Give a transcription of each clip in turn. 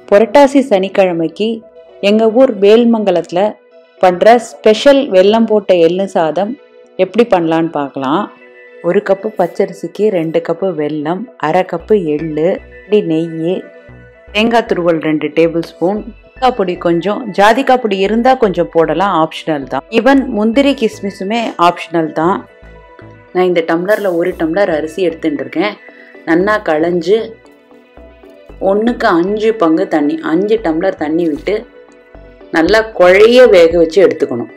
புரட்டாசி சனிக்கிழமைக்கு எங்கள் ஊர் வேல்மங்கலத்தில் பண்ணுற ஸ்பெஷல் வெல்லம் போட்ட எள்ளு சாதம் எப்படி பண்ணலான்னு பார்க்கலாம் ஒரு கப்பு பச்சரிசிக்கு ரெண்டு கப்பு வெல்லம் அரை கப்பு எள்ளு இப்படி நெய் தேங்காய் துருவல் ரெண்டு டேபிள் ஸ்பூன் தேங்காய் பொடி கொஞ்சம் ஜாதிக்காய் பொடி இருந்தால் கொஞ்சம் போடலாம் ஆப்ஷனல் தான் ஈவன் முந்திரி கிஸ்மிஸுமே ஆப்ஷனல் தான் நான் இந்த டம்ளரில் ஒரு டம்ளர் அரிசி எடுத்துட்டு இருக்கேன் நல்லா களைஞ்சு ஒன்றுக்கு அஞ்சு பங்கு தண்ணி அஞ்சு டம்ளர் தண்ணி விட்டு நல்லா குழைய வேக வச்சு எடுத்துக்கணும்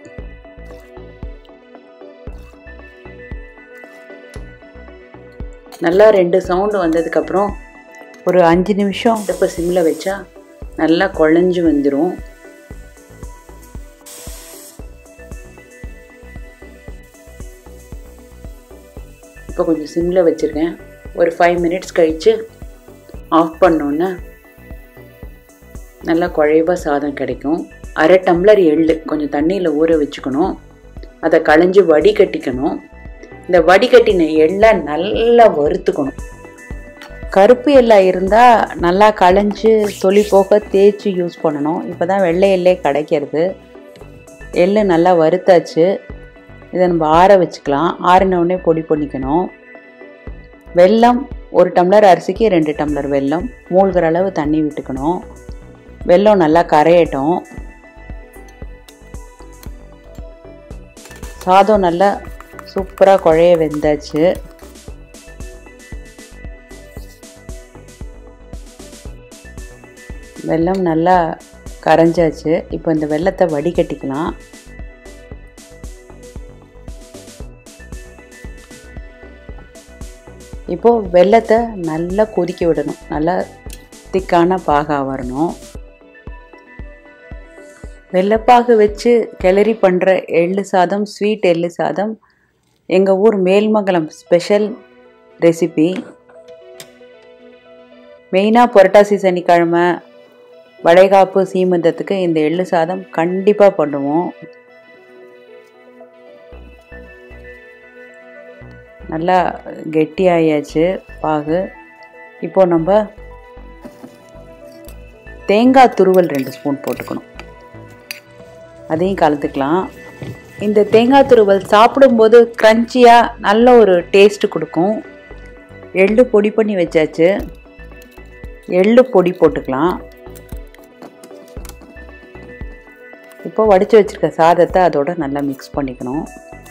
நல்லா ரெண்டு சவுண்டு வந்ததுக்கப்புறம் ஒரு அஞ்சு நிமிஷம் அடுப்பை சிம்மில் வச்சா நல்லா குழஞ்சு வந்துடும் இப்போ கொஞ்சம் சிம்மில் வச்சுருக்கேன் ஒரு ஃபைவ் மினிட்ஸ் கழித்து ஆஃப் பண்ணோன்னே நல்லா குழைவாக சாதம் கிடைக்கும் அரை டம்ளர் எள்ளு கொஞ்சம் தண்ணியில் ஊற வச்சுக்கணும் அதை களைஞ்சி வடிகட்டிக்கணும் இந்த வடிகட்டின எள்ளை நல்லா வறுத்துக்கணும் கருப்பு எல்லாம் இருந்தால் நல்லா களைஞ்சு தொளி போக தேய்ச்சி யூஸ் பண்ணணும் இப்போ தான் வெள்ளை எல்லே கிடைக்கிறது எள்ளு நல்லா வறுத்தாச்சு இதை நம்ம ஆற வச்சுக்கலாம் ஆறின உடனே பொடி பண்ணிக்கணும் வெல்லம் ஒரு டம்ளர் அரிசிக்கு ரெண்டு டம்ளர் வெல்லம் மூழ்கிற அளவு தண்ணி விட்டுக்கணும் வெல்லம் நல்லா கரையட்டும் சாதம் நல்லா சூப்பராக குழைய வெந்தாச்சு வெல்லம் நல்லா கரைஞ்சாச்சு இப்போ இந்த வெள்ளத்தை வடிகட்டிக்கலாம் இப்போது வெள்ளத்தை நல்லா கொதிக்க விடணும் நல்லா திக்கான பாகா வரணும் வெள்ளைப்பாகு வச்சு கிளறி பண்ணுற எள்ளு சாதம் ஸ்வீட் எள்ளு சாதம் எங்கள் ஊர் மேல்மங்கலம் ஸ்பெஷல் ரெசிபி மெயினாக புரட்டாசி சனிக்கிழமை வளைகாப்பு சீமந்தத்துக்கு இந்த எள்ளு சாதம் கண்டிப்பாக பண்ணுவோம் நல்லா கெட்டியாயாச்சு பாகு இப்போ நம்ம தேங்காய் துருவல் ரெண்டு ஸ்பூன் போட்டுக்கணும் அதையும் கலந்துக்கலாம் இந்த தேங்காய் துருவல் சாப்பிடும்போது க்ரன்ச்சியாக நல்ல ஒரு டேஸ்ட்டு கொடுக்கும் எள்ளு பொடி பண்ணி வச்சாச்சு எள்ளு பொடி போட்டுக்கலாம் இப்போ வடித்து வச்சுருக்க சாதத்தை அதோட நல்லா மிக்ஸ் பண்ணிக்கணும்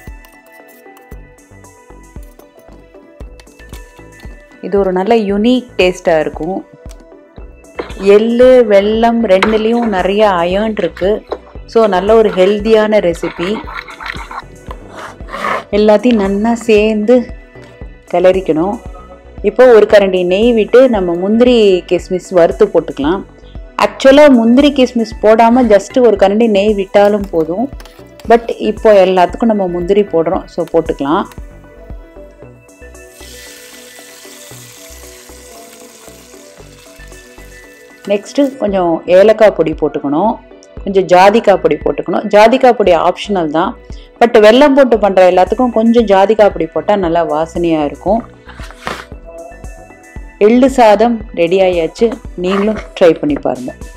இது ஒரு நல்ல யுனிக் டேஸ்ட்டாக இருக்கும் எள்ளு வெல்லம் ரெண்டுலேயும் நிறைய அயர்ன் இருக்குது ஸோ நல்ல ஒரு ஹெல்த்தியான ரெசிபி எல்லாத்தையும் நல்லா சேர்ந்து கிளறிக்கணும் இப்போ ஒரு கரண்டி நெய் விட்டு நம்ம முந்திரி கிஸ்மிஸ் வறுத்து போட்டுக்கலாம் ஆக்சுவலாக முந்திரி கிஸ்மிஸ் போடாமல் ஜஸ்ட்டு ஒரு கரண்டி நெய் விட்டாலும் போதும் பட் இப்போ எல்லாத்துக்கும் நம்ம முந்திரி போடுறோம் ஸோ போட்டுக்கலாம் நெக்ஸ்ட்டு கொஞ்சம் ஏலக்காய் பொடி போட்டுக்கணும் கொஞ்சம் ஜாதிக்காய் பொடி போட்டுக்கணும் ஜாதிக்காய் பொடி ஆப்ஷனல் தான் பட் வெல்லம் போட்டு பண்ணுற எல்லாத்துக்கும் கொஞ்சம் ஜாதிக்காய் பொடி போட்டால் நல்லா வாசனையாக இருக்கும் எள்ளு சாதம் ரெடி ஆயாச்சு நீங்களும் ட்ரை பண்ணி பாருங்கள்